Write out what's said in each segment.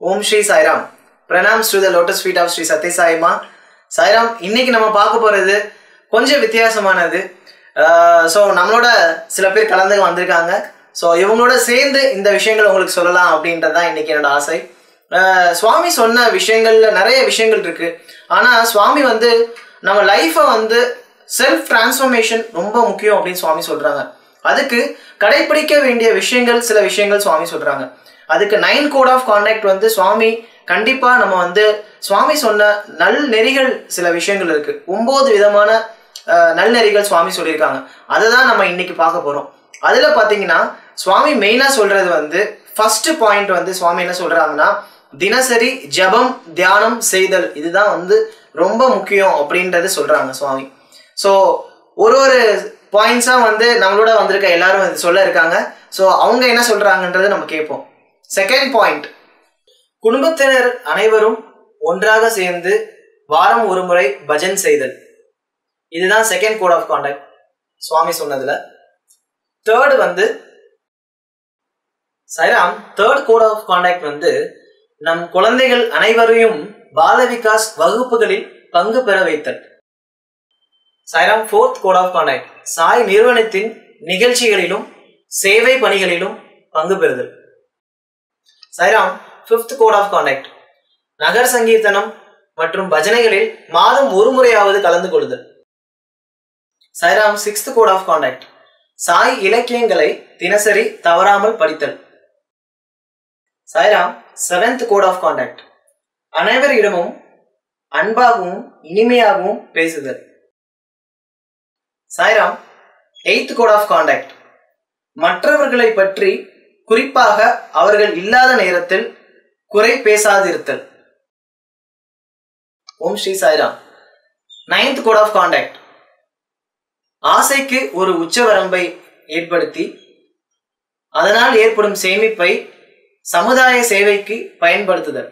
ஓம் ஸ்ரீ சாய்ராம் பிரணாம் Sri the lotus feet of Sri Sathya சாய்மா சாய்ராம் இன்னைக்கு நம்ம பார்க்க போறது கொஞ்சம் வித்தியாசமானது ஸோ நம்மளோட சில பேர் கலந்து வந்திருக்காங்க ஸோ இவங்களோட சேர்ந்து இந்த விஷயங்கள் உங்களுக்கு சொல்லலாம் அப்படின்றது தான் இன்னைக்கு என்னோட ஆசை ஆஹ் சுவாமி சொன்ன விஷயங்கள்ல நிறைய விஷயங்கள் இருக்கு ஆனா சுவாமி வந்து நம்ம லைஃப்பை வந்து செல்ஃப் டிரான்ஸ்ஃபர்மேஷன் ரொம்ப முக்கியம் அப்படின்னு சுவாமி சொல்றாங்க அதுக்கு கடைபிடிக்க வேண்டிய விஷயங்கள் சில விஷயங்கள் சுவாமி சொல்றாங்க அதுக்கு நைன் கோட் ஆஃப் கான்டாக்ட் வந்து சுவாமி கண்டிப்பா நம்ம வந்து சுவாமி சொன்ன நல் நெறிகள் சில விஷயங்கள் இருக்கு ஒன்பது விதமான அஹ், நல்நெறிகள் சுவாமி சொல்லியிருக்காங்க அதை தான் நம்ம இன்னைக்கு பார்க்க போறோம் அதுல பாத்தீங்கன்னா சுவாமி மெயினா சொல்றது வந்து ஃபர்ஸ்ட் பாயிண்ட் வந்து சுவாமி என்ன சொல்றாங்கன்னா தினசரி ஜபம் தியானம் செய்தல் இதுதான் வந்து ரொம்ப முக்கியம் அப்படின்றது சொல்றாங்க சுவாமி ஸோ ஒரு ஒரு பாயிண்ட்ஸாக வந்து நம்மளோட வந்திருக்க எல்லாரும் வந்து சொல்ல இருக்காங்க ஸோ அவங்க என்ன சொல்றாங்கன்றது நம்ம கேட்போம் செகண்ட் பாயிண்ட் குடும்பத்தினர் அனைவரும் ஒன்றாக சேர்ந்து வாரம் ஒரு முறை பஜன் செய்தல் இதுதான் செகண்ட் கோட் ஆஃப் கான்டாக்ட் சுவாமி சொன்னதுல தேர்ட் வந்து Sairam third code of conduct வந்து நம் குழந்தைகள் அனைவரையும் பால விகாஸ் வகுப்புகளில் பங்கு பெற வைத்தல் Sairam fourth code of conduct Sai நிறுவனத்தின் நிகழ்ச்சிகளிலும் சேவை பணிகளிலும் பங்கு பெறுதல் Sairam fifth code of conduct நகர் சங்கீர்த்தனம் மற்றும் பஜனைகளில் மாதம் ஒரு முறையாவது கலந்து கொள்ளுதல் Sairam sixth code of conduct Sai இலக்கியங்களை தினசரி தவறாமல் படித்தல் Sairam seventh code of conduct அனைவரிடமும் அன்பாகவும் இனிமையாகவும் பேசுதல் Sairam eighth code of conduct மற்றவர்களை பற்றி குறிப்பாக அவர்கள் இல்லாத நேரத்தில் குறை பேசாதிருத்தல் Om Sri Sairam ninth code of conduct ஆசைக்கு ஒரு உச்சவரம்பை ஏற்படுத்தி அதனால் ஏற்படும் சேமிப்பை சமுதாய சேவைக்கு பயன்படுத்துதல்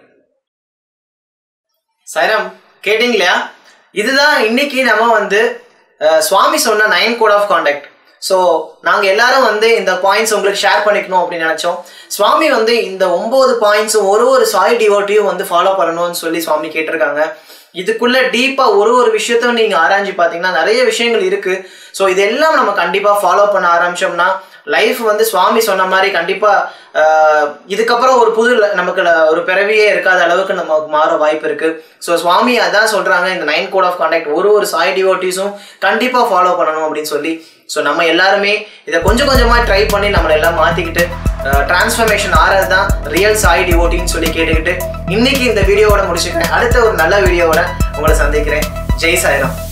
சைராம் கேட்டீங்க இல்லையா இதுதான் இன்னைக்கு நம்ம வந்து அஹ், சுவாமி சொன்ன nine code of conduct so நாங்கள் எல்லாரும் வந்து இந்த பாயிண்ட்ஸ் உங்களுக்கு ஷேர் பண்ணிக்கணும் அப்படின்னு நினச்சோம் சுவாமி வந்து இந்த ஒம்பது பாயிண்ட்ஸும் ஒரு ஒரு சாய் டிவோட்டியும் வந்து ஃபாலோ பண்ணணும்னு சொல்லி சுவாமி கேட்டிருக்காங்க இதுக்குள்ள டீப்பாக ஒரு ஒரு விஷயத்தையும் நீங்கள் ஆராய்ஞ்சு பார்த்தீங்கன்னா நிறைய விஷயங்கள் இருக்கு ஸோ இதெல்லாம் நம்ம கண்டிப்பாக ஃபாலோ பண்ண ஆரம்பிச்சோம்னா லைஃப் வந்து சுவாமி சொன்ன மாதிரி கண்டிப்பாக இதுக்கப்புறம் ஒரு புது ல- நமக்கு ல- ஒரு பிறவியே இருக்காத அளவுக்கு நமக்கு மாற வாய்ப்பு இருக்கு ஸோ சுவாமி அதான் சொல்றாங்க இந்த நைன் கோட் ஆஃப் கான்டாக்ட் ஒரு ஒரு சாய் டிவோட்டிஸும் கண்டிப்பாக ஃபாலோ பண்ணணும் அப்படின்னு சொல்லி ஸோ நம்ம எல்லாருமே இதை கொஞ்சம் கொஞ்சமாக ட்ரை பண்ணி நம்மளை எல்லாம் மாற்றிக்கிட்டு டிரான்ஸ்ஃபர்மேஷன் ஆறது தான் ரியல் சாய் டிவோட்டின்னு சொல்லி கேட்டுக்கிட்டு இன்னைக்கு இந்த வீடியோவோட முடிச்சுக்கிறேன் அடுத்த ஒரு நல்ல வீடியோவோட உங்களை சந்திக்கிறேன் ஜெய் சாய்ராம்